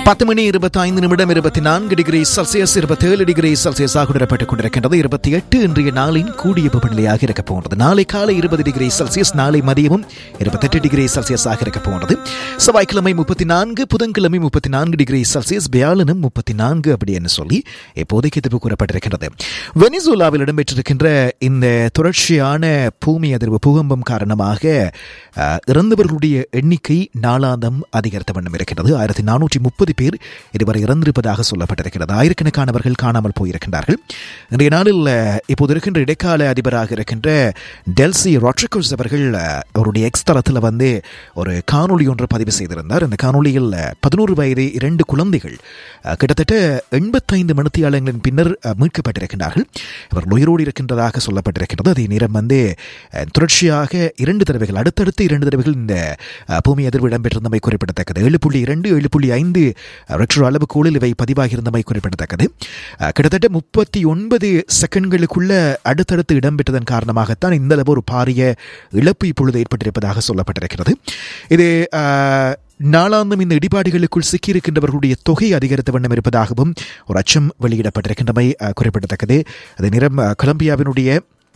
பத்து மணி இருபத்தி ஐந்து நிமிடம் இருபத்தி நான்கு டிகிரி செல்சியஸ் இருபத்தி ஏழு டிகிரி செல்சியஸாக உணரப்பட்டுக் கொண்டிருக்கின்றது இருபத்தி எட்டு இன்றைய நாளின் கூடிய வெப்பநிலையாக இருக்க போகிறது நாளை காலை இருபது டிகிரி செல்சியஸ் நாளை மதியமும் இருபத்தெட்டு டிகிரி செல்சியஸாக இருக்க போகிறது செவ்வாய்க்கிழமை முப்பத்தி நான்கு புதன்கிழமை முப்பத்தி நான்கு டிகிரி செல்சியஸ் வியாழனும் முப்பத்தி நான்கு அப்படி என்று சொல்லி இப்போதைக்கு எதிர்ப்பு கூறப்பட்டிருக்கிறது வெனிசுலாவில் இடம்பெற்றிருக்கின்ற இந்த தொடர்ச்சியான பூமி அதிர்வு பூகம்பம் காரணமாக அஹ், இறந்தவர்களுடைய எண்ணிக்கை நாளாந்தம் அதிகரித்த வண்ணம் இருக்கிறது ஆயிரத்தி நானூற்றி முப்பது பேர் இதுவரை இறந்திருப்பதாக சொல்லப்பட்டிருக்கிறது ஆயிரக்கணக்கானவர்கள் காணாமல் போயிருக்கின்றார்கள் இன்றைய நாளில் அஹ், இப்போது இருக்கின்ற இடைக்கால அதிபராக இருக்கின்ற டெல்சி ராட்ரிகோஸ் அவர்கள் அஹ், அவருடைய எக்ஸ் தளத்தில் வந்து ஒரு காணொளி ஒன்று பதிவு செய்திருந்தார் அந்த காணொளியில் பதினோரு வயது இரண்டு குழந்தைகள் அஹ், கிட்டத்தட்ட எண்பத்தைந்து மணித்தியாளங்களின் பின்னர் அஹ், மீட்கப்பட்டிருக்கின்றார்கள் இவர்கள் உயிரோடு இருக்கின்றதாக சொல்லப்பட்டிருக்கிறது அதே நேரம் வந்து அஹ், தொடர்ச்சியாக இரண்டு தடவைகள் அடுத்தடுத்து இரண்டு தடவைகள் இந்த அஹ், பூமி அதிர்வு இடம்பெற்றிருந்தமை குறிப்பிடத்தக்கது ஏழு புள்ளி இரண்டு ஏழு புள்ளி ஐந்து ரெக்டர் அளவுகோலில் இவை பதிவாகியிருந்தமை குறிப்பிடத்தக்கது அஹ், கிட்டத்தட்ட முப்பத்தி ஒன்பது செகண்ட்களுக்குள்ள அடுத்தடுத்து இடம்பெற்றதன் காரணமாகத்தான் இந்த அளவு ஒரு பாரிய இழப்பு இப்பொழுது ஏற்பட்டிருப்பதாக சொல்லப்பட்டிருக்கிறது இது அஹ், நாளாந்தம் இந்த இடிபாடுகளுக்குள் சிக்கியிருக்கின்றவர்களுடைய தொகை அதிகரித்த வண்ணம் இருப்பதாகவும் ஒரு அச்சம் வெளியிடப்பட்டிருக்கின்றமை அஹ், குறிப்பிடத்தக்கது அதே நேரம் அஹ், கொலம்பியாவினுடைய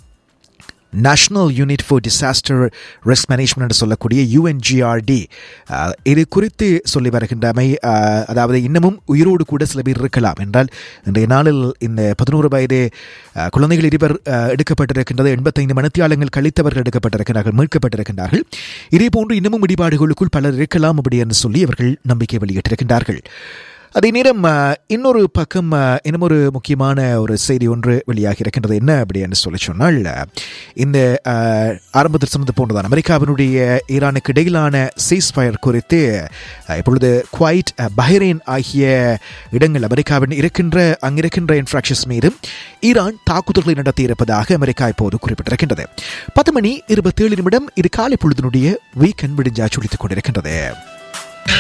national unit for disaster risk management என்று சொல்லக்கூடிய யூஎன்ஜிஆர்டி இது குறித்து சொல்லி வருகின்றமை அஹ், அதாவது இன்னமும் உயிரோடு கூட சில பேர் இருக்கலாம் என்றால் இன்றைய நாளில் இந்த பதினோரு வயது அஹ், குழந்தைகள் இருவர் அஹ், எடுக்கப்பட்டிருக்கின்றது எண்பத்தைந்து மணித்தியாலங்கள் கழித்தவர்கள் எடுக்கப்பட்டிருக்கிறார்கள் மீட்கப்பட்டிருக்கின்றார்கள் இதே போன்று இன்னமும் இடிபாடுகளுக்குள் பலர் இருக்கலாம் அப்படி என்று சொல்லி அவர்கள் நம்பிக்கை வெளியிட்டிருக்கின்றார்கள் அதே நேரம் அஹ், இன்னொரு பக்கம் அஹ், இன்னும் ஒரு முக்கியமான ஒரு செய்தி ஒன்று வெளியாகி இருக்கின்றது என்ன அப்படின்னு சொல்லி சொன்னால் அஹ், இந்த அஹ், ஆரம்பத்தில் சொன்னது போன்றதான் அமெரிக்காவினுடைய ஈரானுக்கு இடையிலான சீஸ் ஃபயர் குறித்து அஹ், இப்பொழுது குவைட் அஹ், பஹ்ரைன் ஆகிய இடங்கள் அமெரிக்காவின் இருக்கின்ற அங்கிருக்கின்ற இன்ஃப்ராக்ஷன்ஸ் மீது ஈரான் தாக்குதல்களை நடத்தி இருப்பதாக அமெரிக்கா இப்போது குறிப்பிட்டிருக்கின்றது பத்து மணி இருபத்தேழு நிமிடம் இது காலை பொழுதினுடைய வீக்கெண்ட் விடிஞ்சா சுழித்துக் கொண்டிருக்கின்றது